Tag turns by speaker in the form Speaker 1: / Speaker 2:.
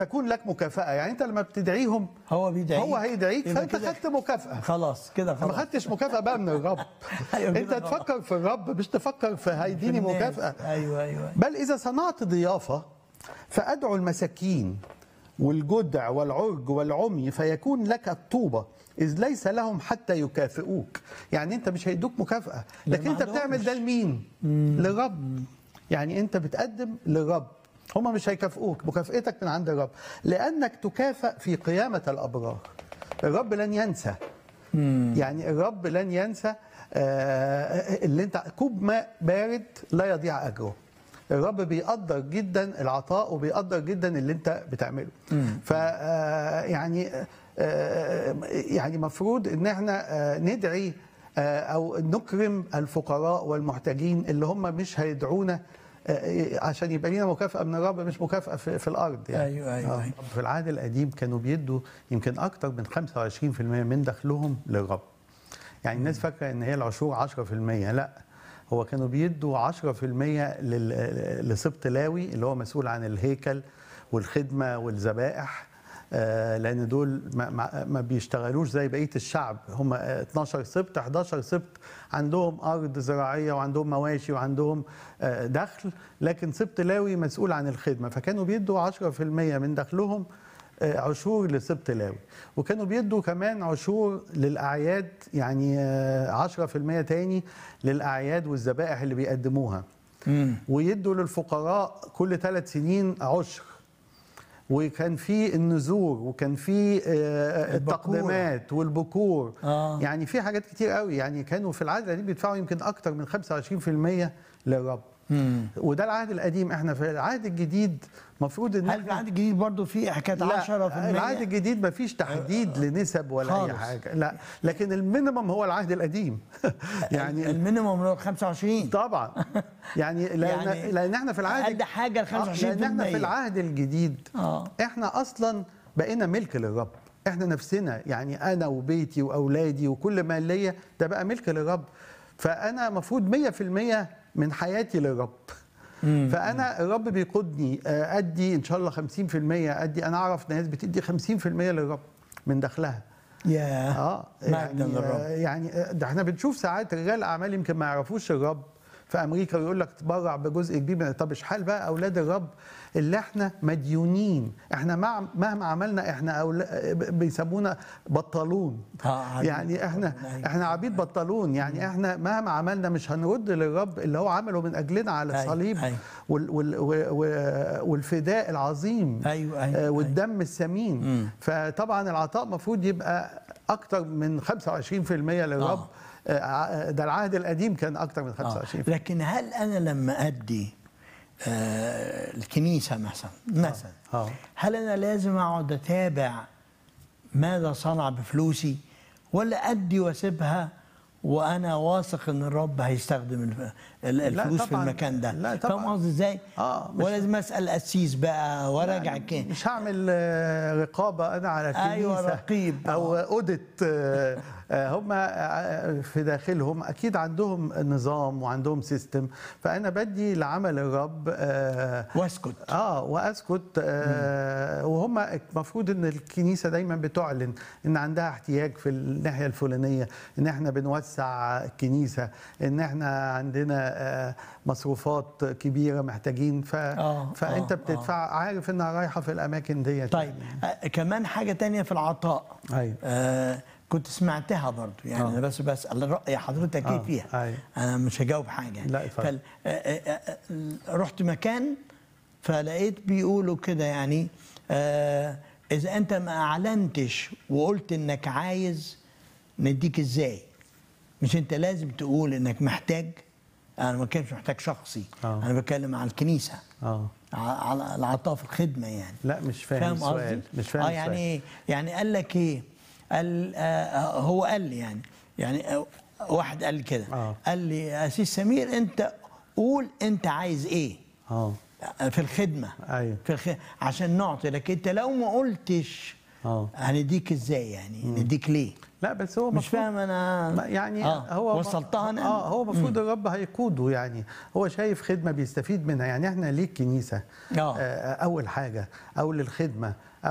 Speaker 1: تكون لك مكافاه يعني انت لما بتدعيهم
Speaker 2: هو بيدعيك
Speaker 1: هو هيدعيك
Speaker 2: يبقى
Speaker 1: فانت
Speaker 2: كده
Speaker 1: خدت مكافاه
Speaker 2: خلاص كده
Speaker 1: ما
Speaker 2: خلاص
Speaker 1: خدتش مكافاه بقى من الرب
Speaker 2: أيوة
Speaker 1: انت
Speaker 2: كده خلاص.
Speaker 1: تفكر في الرب مش تفكر في هيديني
Speaker 2: في الناس.
Speaker 1: مكافاه
Speaker 2: ايوه ايوه
Speaker 1: بل إذا صنعت ضيافة فأدعو المساكين والجدع والعرج والعمي فيكون لك الطوبة إذ ليس لهم حتى يكافئوك يعني أنت مش هيدوك مكافأة
Speaker 2: لا،
Speaker 1: لكن
Speaker 2: ما
Speaker 1: أنت
Speaker 2: عندهمش.
Speaker 1: بتعمل ده لمين؟ للرب يعني أنت بتقدم للرب هما مش هيكافئوك مكافئتك من عند الرب لأنك تكافئ في قيامة الأبرار الرب لن ينسى يعني الرب لن ينسى آه، اللي انت كوب ماء بارد لا يضيع اجره الرب بيقدر جدا العطاء وبيقدر جدا اللي انت بتعمله ف آه، يعني آه، يعني مفروض ان احنا آه، ندعي آه، او نكرم الفقراء والمحتاجين اللي هم مش هيدعونا آه، عشان يبقى لنا مكافأة من الرب مش مكافأة في, في الأرض يعني
Speaker 2: أيوة، أيوة،
Speaker 1: آه.
Speaker 2: أيوة.
Speaker 1: في العهد القديم كانوا بيدوا يمكن أكتر من 25% من دخلهم للرب يعني الناس فاكرة إن هي العشور 10% لا هو كانوا بيدوا 10% لل- لسبط لاوي اللي هو مسؤول عن الهيكل والخدمة والذبائح آه، لان دول ما, ما, ما بيشتغلوش زي بقيه الشعب هم آه، 12 سبط 11 سبط عندهم ارض زراعيه وعندهم مواشي وعندهم آه، دخل لكن سبط لاوي مسؤول عن الخدمه فكانوا بيدوا 10% من دخلهم آه، عشور لسبط لاوي وكانوا بيدوا كمان عشور للاعياد يعني آه، 10% تاني للاعياد والذبائح اللي بيقدموها ويدوا للفقراء كل ثلاث سنين عشر وكان في النذور وكان في آه،
Speaker 2: البكورة.
Speaker 1: التقديمات والبكور
Speaker 2: آه.
Speaker 1: يعني في حاجات كتير قوي يعني كانوا في العهد القديم بيدفعوا يمكن اكتر من 25% للرب وده العهد القديم احنا في العهد الجديد المفروض ان
Speaker 2: هل في العهد الجديد برضه في حكايه 10%
Speaker 1: لا العهد الجديد ما فيش تحديد لنسب ولا اي
Speaker 2: خالص.
Speaker 1: حاجه لا لكن المينيمم هو العهد القديم يعني
Speaker 2: المينيموم اللي هو 25
Speaker 1: طبعا يعني لان
Speaker 2: يعني
Speaker 1: لان احنا في العهد
Speaker 2: أقل حاجة ل
Speaker 1: آه، لان احنا
Speaker 2: 25%.
Speaker 1: في العهد الجديد
Speaker 2: آه.
Speaker 1: احنا اصلا بقينا ملك للرب احنا نفسنا يعني انا وبيتي واولادي وكل ما ليا ده بقى ملك للرب فانا المفروض 100% من حياتي للرب فانا الرب بيقودني آه، ادي ان شاء الله 50% ادي انا اعرف ناس بتدي 50% للرب من دخلها
Speaker 2: يا
Speaker 1: اه
Speaker 2: مجدا
Speaker 1: يعني
Speaker 2: للرب.
Speaker 1: آه، يعني آه، ده احنا بنشوف ساعات رجال اعمال يمكن ما يعرفوش الرب في امريكا ويقول لك تبرع بجزء كبير من طب اشحال بقى اولاد الرب اللي احنا مديونين احنا مع مهما عملنا احنا أولا بيسمونا بطلون
Speaker 2: آه، عبيد
Speaker 1: يعني احنا
Speaker 2: بطلون،
Speaker 1: احنا عبيد بطلون يعني احنا مهما عملنا مش هنرد للرب اللي هو عمله من اجلنا على
Speaker 2: أيوة،
Speaker 1: الصليب
Speaker 2: أيوة.
Speaker 1: وال وال و- والفداء العظيم
Speaker 2: أيوة، أيوة،
Speaker 1: آه،
Speaker 2: أيوة.
Speaker 1: والدم الثمين فطبعا العطاء المفروض يبقى اكتر من 25% للرب
Speaker 2: آه.
Speaker 1: آه، ع- ده العهد القديم كان اكتر من 25%
Speaker 2: لكن هل انا لما ادي آه الكنيسه مثلا مثلا
Speaker 1: آه.
Speaker 2: هل انا لازم اقعد اتابع ماذا صنع بفلوسي ولا ادي واسيبها وانا واثق ان الرب هيستخدم الف- ال- الفلوس في
Speaker 1: طبعاً.
Speaker 2: المكان ده
Speaker 1: لا طبعاً.
Speaker 2: فاهم قصدي ازاي
Speaker 1: آه، مش-
Speaker 2: ولازم اسال قسيس بقى وراجع كده
Speaker 1: مش هعمل آه، رقابه انا على الكنيسه
Speaker 2: أيوة، رقيب.
Speaker 1: او اوديت هم آه، في داخلهم اكيد عندهم نظام وعندهم سيستم فانا بدي لعمل الرب آه،
Speaker 2: واسكت
Speaker 1: اه واسكت آه وهم المفروض ان الكنيسه دايما بتعلن ان عندها احتياج في الناحيه الفلانيه ان احنا بنوسع الكنيسه ان احنا عندنا آه مصروفات كبيره محتاجين ف
Speaker 2: آه،
Speaker 1: فانت
Speaker 2: آه،
Speaker 1: بتدفع عارف انها رايحه في الاماكن ديت
Speaker 2: طيب آه كمان حاجه تانية في العطاء
Speaker 1: أيوة.
Speaker 2: آه كنت سمعتها برضو يعني
Speaker 1: آه.
Speaker 2: انا بس بسال راي حضرتك ايه
Speaker 1: آه،
Speaker 2: فيها
Speaker 1: أيوة.
Speaker 2: انا مش هجاوب حاجه
Speaker 1: لا، اتفضل.
Speaker 2: فال... آه، آه، آه، رحت مكان فلقيت بيقولوا كده يعني آه اذا انت ما اعلنتش وقلت انك عايز نديك ازاي مش انت لازم تقول انك محتاج انا ما كانش محتاج شخصي
Speaker 1: آه.
Speaker 2: انا بتكلم على الكنيسه
Speaker 1: اه
Speaker 2: ع- على العطاء في الخدمه يعني
Speaker 1: لا مش فاهم السؤال
Speaker 2: قصدي؟
Speaker 1: مش فاهم
Speaker 2: اه
Speaker 1: السؤال.
Speaker 2: يعني ايه؟ يعني قال لك ايه؟ قال آه هو قال لي يعني يعني آه واحد قال لي كده
Speaker 1: آه.
Speaker 2: قال لي يا سيس سمير انت قول انت عايز ايه؟
Speaker 1: اه
Speaker 2: في الخدمه
Speaker 1: أيوة.
Speaker 2: في الخ... عشان نعطي لك انت لو ما قلتش
Speaker 1: آه.
Speaker 2: هنديك ازاي يعني نديك ليه
Speaker 1: لا بس هو
Speaker 2: مش
Speaker 1: مفروض-
Speaker 2: فاهم انا
Speaker 1: ما- يعني
Speaker 2: آه،
Speaker 1: هو
Speaker 2: وصلتها أنا؟
Speaker 1: اه هو المفروض الرب هيقوده يعني هو شايف خدمه بيستفيد منها يعني احنا ليه الكنيسه
Speaker 2: آه.
Speaker 1: آه اول حاجه او للخدمه